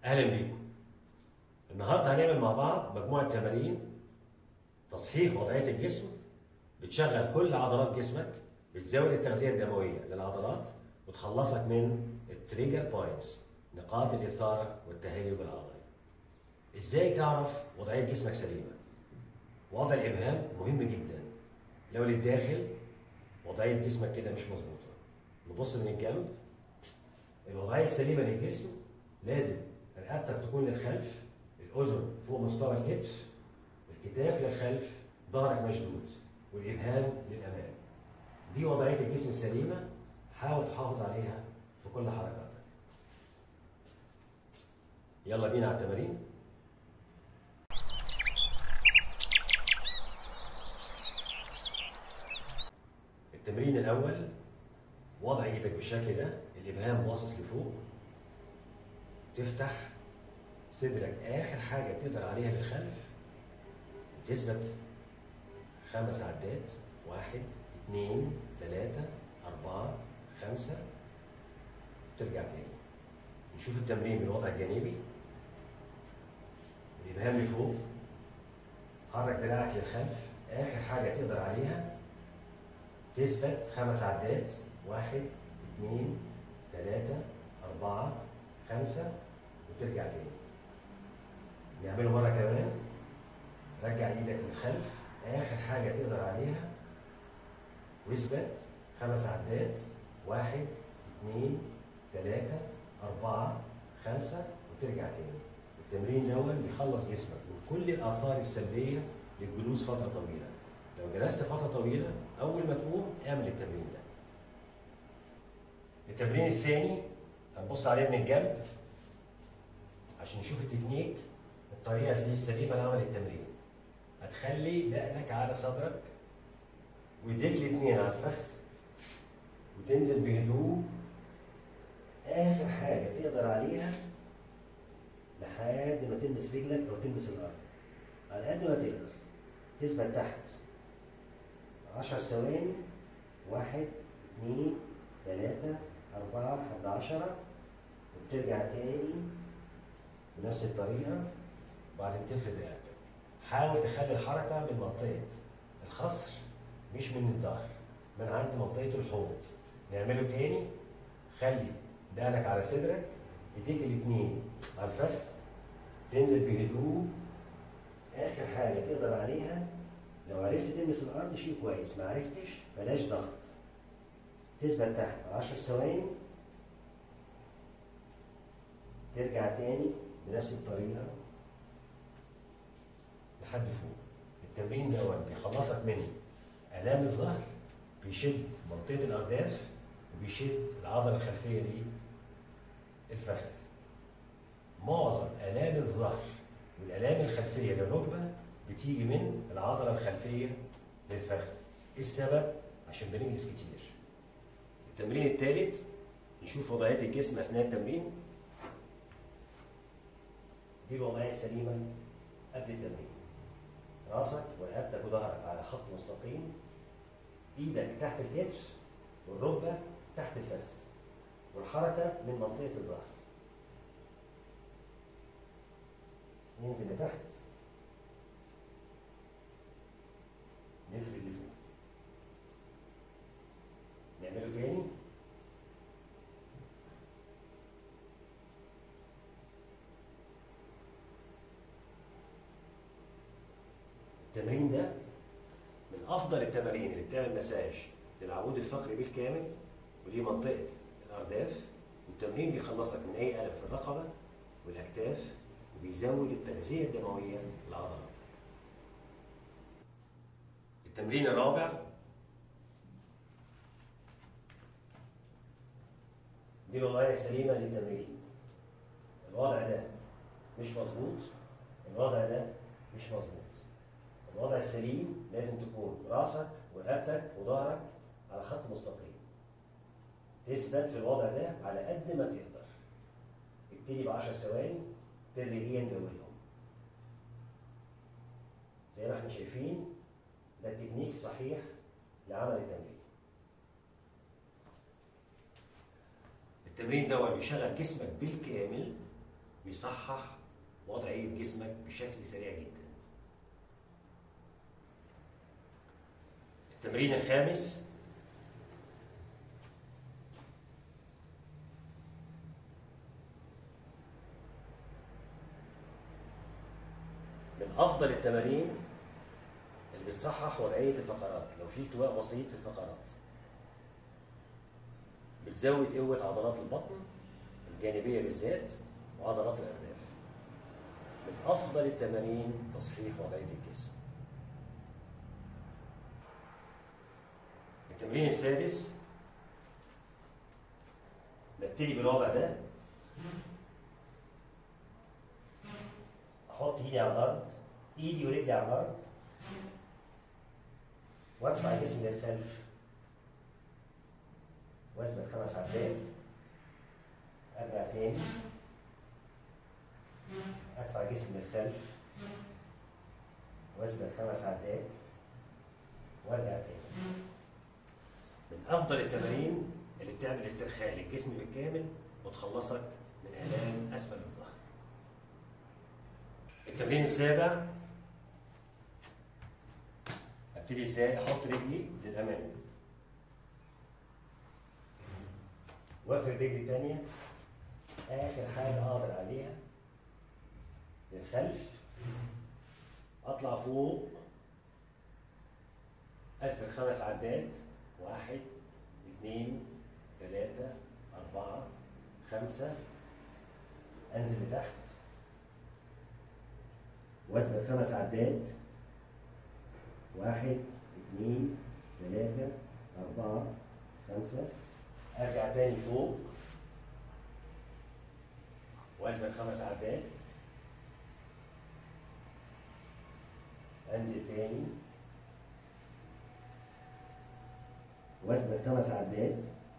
اهلا بيكم النهارده هنعمل مع بعض مجموعه تمارين تصحيح وضعيه الجسم بتشغل كل عضلات جسمك بتزود التغذيه الدمويه للعضلات وتخلصك من التريجر بوينتس نقاط الاثاره والتهيج العضلي ازاي تعرف وضعيه جسمك سليمه وضع الابهام مهم جدا لو للداخل وضعيه جسمك كده مش مظبوطه نبص من الجنب الوضعيه السليمه للجسم لازم رقبتك تكون للخلف الاذن فوق مستوى الكتف الكتاف للخلف ظهرك مشدود والابهام للامام دي وضعيه الجسم السليمه حاول تحافظ عليها في كل حركاتك يلا بينا على التمارين التمرين الاول وضع ايدك بالشكل ده الابهام باصص لفوق تفتح صدرك اخر حاجه تقدر عليها للخلف تثبت خمس عدات واحد اثنين ثلاثة أربعة خمسة ترجع تاني نشوف التمرين بالوضع الجانبي الإبهام لفوق حرك دراعك للخلف آخر حاجة تقدر عليها تثبت خمس عدات واحد اثنين ثلاثة أربعة خمسة وترجع تاني نعمله مرة كمان رجع ايدك للخلف آخر حاجة تقدر عليها واثبت خمس عدات واحد اثنين ثلاثة أربعة خمسة وترجع تاني التمرين دون بيخلص جسمك من كل الآثار السلبية للجلوس فترة طويلة لو جلست فترة طويلة أول ما تقوم اعمل التمرين ده التمرين الثاني هنبص عليه من الجنب عشان نشوف التكنيك الطريقة السليمة لعمل التمرين هتخلي دقنك على صدرك وايديك الاتنين على الفخذ وتنزل بهدوء اخر حاجه تقدر عليها لحد ما تلمس رجلك او تلمس الارض على قد ما تقدر تثبت تحت عشر ثواني واحد اثنين ثلاثة أربعة لحد عشرة وبترجع تاني بنفس الطريقة وبعدين تفرد رقبتك حاول تخلي الحركة من منطقة الخصر مش من الظهر من عند منطقة الحوض نعمله تاني خلي دقنك على صدرك ايديك الاتنين على الفخذ تنزل بهدوء اخر حاجة تقدر عليها لو عرفت تلمس الارض شيء كويس ما عرفتش بلاش ضغط تثبت تحت 10 ثواني ترجع تاني بنفس الطريقة لحد فوق التمرين دوت بيخلصك من آلام الظهر بيشد منطقة الأرداف وبيشد العضلة الخلفية للفخذ معظم آلام الظهر والآلام الخلفية للركبة بتيجي من العضلة الخلفية للفخذ إيه السبب؟ عشان بنجلس كتير التمرين الثالث نشوف وضعية الجسم أثناء التمرين دي الوضعية السليمة قبل التمرين راسك ورقبتك وظهرك على خط مستقيم ايدك تحت الكتف والركبه تحت الفخذ والحركه من منطقه الظهر ننزل لتحت نفرد لفوق نعمله تاني التمرين ده من افضل التمارين اللي بتعمل مساج للعمود الفقري بالكامل ودي منطقه الارداف والتمرين بيخلصك من اي الم في الرقبه والاكتاف وبيزود التغذيه الدمويه لعضلاتك. التمرين الرابع دي الوضعيه السليمه للتمرين. الوضع ده مش مظبوط الوضع ده مش مظبوط. الوضع السليم لازم تكون راسك ورقبتك وظهرك على خط مستقيم تثبت في الوضع ده على قد ما تقدر ابتدي ب 10 ثواني تدريجيا زودهم زي ما احنا شايفين ده التكنيك الصحيح لعمل التمرين التمرين ده بيشغل جسمك بالكامل بيصحح وضعية جسمك بشكل سريع جدا التمرين الخامس من افضل التمارين اللي بتصحح وضعيه الفقرات لو في التواء بسيط في الفقرات بتزود قوه عضلات البطن الجانبيه بالذات وعضلات الارداف من افضل التمارين تصحيح وضعيه الجسم التمرين السادس ببتدي بالوضع ده احط ايدي على الارض ايدي ورجلي على الارض وادفع جسمي للخلف واثبت خمس عدات ارجع تاني ادفع جسمي للخلف واثبت خمس عدات وارجع تاني من افضل التمارين اللي بتعمل استرخاء للجسم بالكامل وتخلصك من الام اسفل الظهر التمرين السابع ابتدي ازاي احط رجلي للامام واقفل رجلي تانية اخر حاجة اقدر عليها للخلف اطلع فوق اثبت خمس عدات واحد اثنين ثلاثة أربعة خمسة أنزل لتحت واثبت خمس عدات واحد اثنين ثلاثة أربعة خمسة أرجع تاني فوق واثبت خمس عدات أنزل تاني واثبت خمس عدات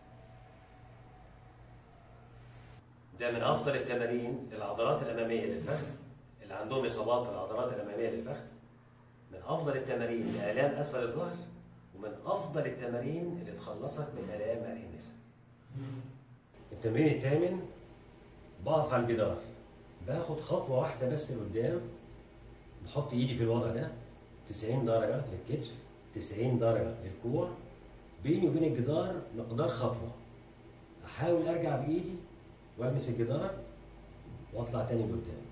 ده من افضل التمارين للعضلات الاماميه للفخذ اللي عندهم اصابات في العضلات الاماميه للفخذ من افضل التمارين لالام اسفل الظهر ومن افضل التمارين اللي تخلصك من الام عرق النساء التمرين الثامن بقف على الجدار باخد خطوه واحده بس لقدام بحط ايدي في الوضع ده 90 درجه للكتف 90 درجه للكوع بيني وبين الجدار مقدار خطوه احاول ارجع بايدي والمس الجدار واطلع تاني لقدام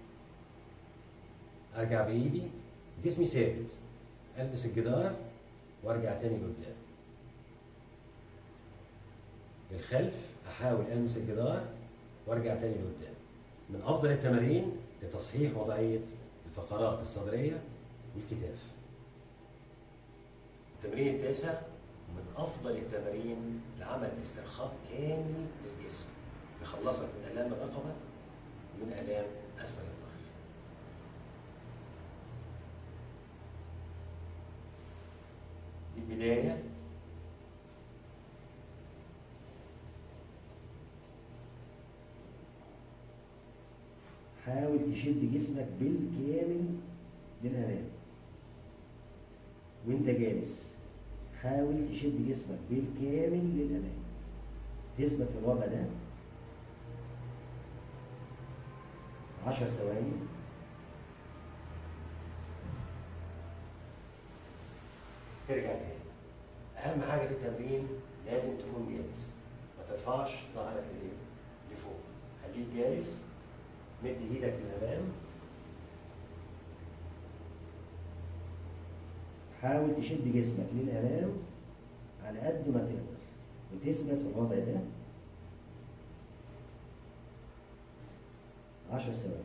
ارجع بايدي جسمي ثابت المس الجدار وارجع تاني لقدام للخلف احاول المس الجدار وارجع تاني لقدام من افضل التمارين لتصحيح وضعيه الفقرات الصدريه والكتاف التمرين التاسع من افضل التمارين لعمل استرخاء كامل للجسم يخلصك من الام الرقبه ومن الام اسفل الظهر دي البدايه حاول تشد جسمك بالكامل للامام وانت جالس حاول تشد جسمك بالكامل للامام تثبت في الوضع ده عشر ثواني ترجع تاني اهم حاجه في التمرين لازم تكون جالس ما ترفعش ظهرك للايه لفوق خليك جالس مد ايدك للامام حاول تشد جسمك للامام على قد ما تقدر وتثبت في الوضع ده عشر ثواني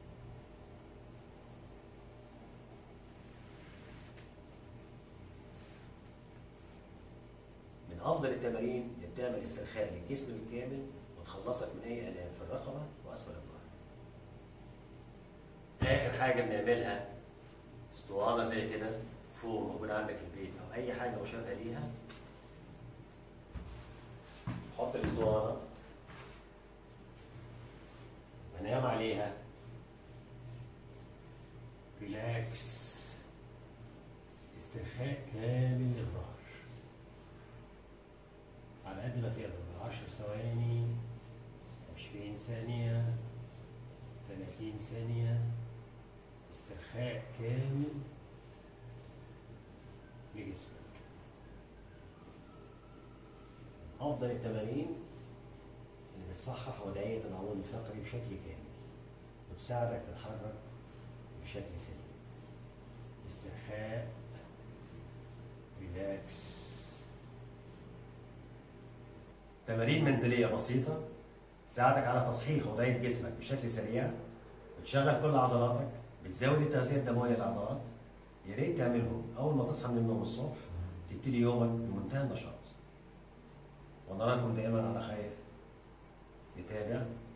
من افضل التمارين اللي بتعمل استرخاء للجسم بالكامل وتخلصك من اي الام في الرقبه واسفل الظهر اخر حاجه بنعملها اسطوانه زي كده فوق موجود عندك في البيت او اي حاجه مشابهه ليها حط الاسطوانه بنام عليها ريلاكس استرخاء كامل للظهر على قد ما تقدر 10 ثواني 20 ثانية 30 ثانية استرخاء كامل لجسمك أفضل التمارين اللي بتصحح وضعية العمود الفقري بشكل كامل وتساعدك تتحرك بشكل سليم استرخاء ريلاكس تمارين منزلية بسيطة تساعدك على تصحيح وضعية جسمك بشكل سريع بتشغل كل عضلاتك بتزود التغذية الدموية للعضلات يا ريت تعملهم أول ما تصحى من النوم الصبح تبتدي يومك بمنتهى النشاط ونراكم دائما على خير نتابع